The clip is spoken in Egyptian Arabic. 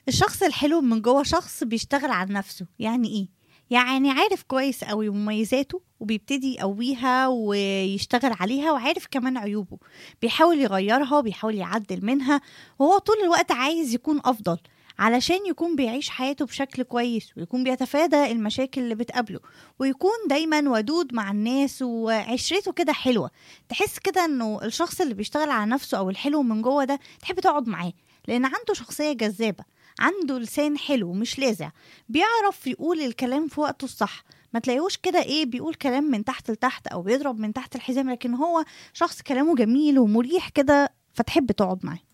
الشخص الحلو من جوه شخص بيشتغل على نفسه يعني ايه يعني عارف كويس قوي مميزاته وبيبتدي يقويها ويشتغل عليها وعارف كمان عيوبه بيحاول يغيرها وبيحاول يعدل منها وهو طول الوقت عايز يكون افضل علشان يكون بيعيش حياته بشكل كويس ويكون بيتفادى المشاكل اللي بتقابله ويكون دايما ودود مع الناس وعشرته كده حلوة تحس كده انه الشخص اللي بيشتغل على نفسه او الحلو من جوه ده تحب تقعد معاه لان عنده شخصية جذابة عنده لسان حلو مش لاذع بيعرف يقول الكلام في وقته الصح ما تلاقيهوش كده ايه بيقول كلام من تحت لتحت او بيضرب من تحت الحزام لكن هو شخص كلامه جميل ومريح كده فتحب تقعد معاه